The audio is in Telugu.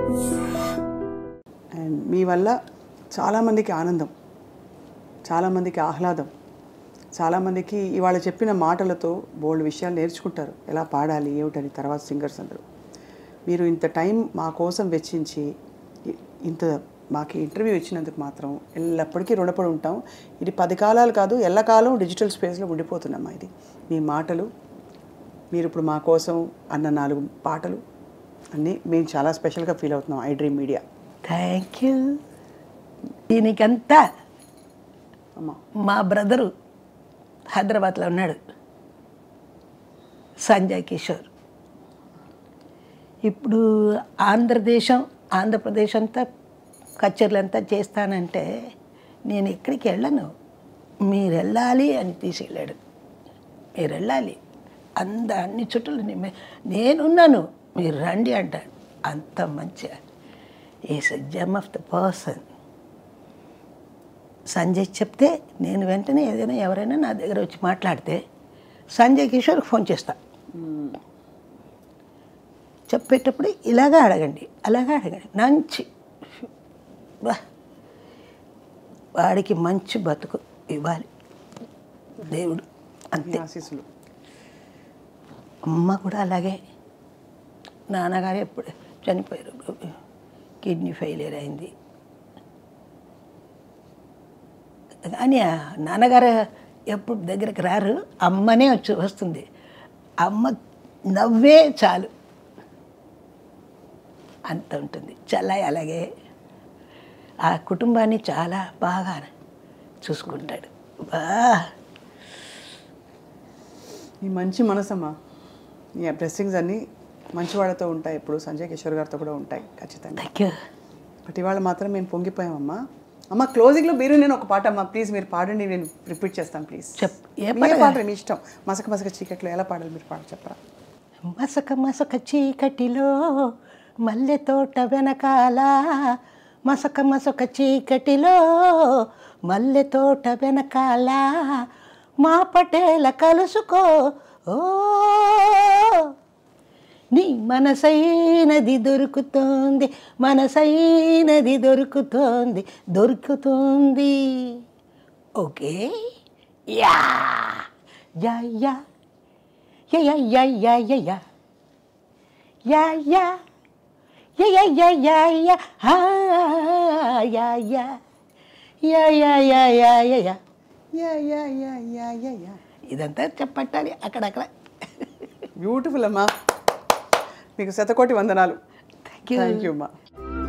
అండ్ మీ వల్ల చాలామందికి ఆనందం చాలామందికి ఆహ్లాదం చాలామందికి ఇవాళ చెప్పిన మాటలతో బోల్డ్ విషయాలు నేర్చుకుంటారు ఎలా పాడాలి ఏమిటని తర్వాత సింగర్స్ అందరూ మీరు ఇంత టైం మా కోసం వెచ్చించి ఇ- ఇంత మాకు ఇంటర్వ్యూ ఇచ్చినందుకు మాత్రం ఎల్లప్పటికీ రుణపడి ఉంటాం ఇది పది కాలాలు కాదు ఎల్లకాలం డిజిటల్ స్పేస్లో ఉండిపోతున్నామా ఇది మీ మాటలు మీరు ఇప్పుడు మా కోసం అన్న నాలుగు పాటలు అన్నీ మేము చాలా స్పెషల్గా ఫీల్ అవుతున్నాం iDream media thank you దీనికంతా అమ్మా మా బ్రదరు హైదరాబాద్లో ఉన్నాడు సంజయ్ కిషోర్ ఇప్పుడు ఆంధ్రదేశం ఆంధ్రప్రదేశ్ అంతా కచేరీలంతా చేస్తానంటే నేను ఎక్కడికి వెళ్ళను మీరు వెళ్ళాలి అని తీసుకెళ్ళాడు మీరు వెళ్ళాలి అంద అన్ని చుట్టూ నే- నేనున్నాను మీరు రండి అంటాడు అంత మంచిగా ఈస్ జమ్ ఆఫ్ ద పర్సన్ సంజయ్ చెప్తే నేను వెంటనే ఏదైనా ఎవరైనా నా దగ్గర వచ్చి మాట్లాడితే సంజయ్ కిషోర్కి ఫోన్ చేస్తా చెప్పేటప్పుడు ఇలాగా అడగండి అలాగా అడగండి మంచి బా వాడికి మంచి బతుకు ఇవ్వాలి దేవుడు మీ అంతే ఆశీస్సులు అమ్మ కూడా అలాగే నాన్నగారు ఎప్పుడు చనిపోయారు కిడ్నీ ఫెయిలియర్ అయింది కానీ ఆ నాన్నగారు ఎప్పుడు దగ్గరికి రారు అమ్మనే వచ్చి వస్తుంది అమ్మ నవ్వే చాలు అంత ఉంటుంది చల్లాయి అలాగే ఆ కుటుంబాన్ని చాలా బాగా చూసుకుంటాడు బా మీ మంచి మనసమ్మా మీ బ్లెస్సింగ్స్ అన్నీ మంచివాళ్ళతో ఉంటాయి ఎప్పుడు సంజయ్ కిషోర్ గారితో కూడా ఉంటాయి ఖచ్చితంగా థ్యాంక్ యూ బట్ ఇవాళ మాత్రం మేము పొంగిపోయామమ్మా అమ్మ క్లోజింగ్లో మీరు నేను ఒక పాట అమ్మా ప్లీజ్ మీరు పాడండి నేను రిపీట్ చేస్తాను ప్లీజ్ చెప్ ఏ ఏ పాట మీ ఇష్టం మసక మసక చీకట్లో ఎలా పాడాలి మీరు పాట చెప్పరా మసక మసక చీకటిలో మల్లె తోట వెనకాల మసక మసక చీకటిలో మల్లె తోట వెనకాల మా పటేల కలుసుకో ఓ నీ మనసైనది దొరుకుతోంది మనసైనది దొరుకుతోంది దొరుకుతోంది okay yeah yeah yeah Yeah, yeah, yeah, yeah, yeah, yeah. Yeah, yeah. Yeah, yeah, yeah, yeah, yeah. Ah, yeah, yeah. Yeah, yeah, yeah, yeah, yeah, yeah. Yeah yeah yeah yeah yeah yeah ఇదంతా చెప్పట్టాలి అక్కడక్కడ బ్యూటిఫుల్ అమ్మా మీకు శతకోటి వందనాలు థ్యాంక్ యూ థ్యాంక్ యూ అమ్మా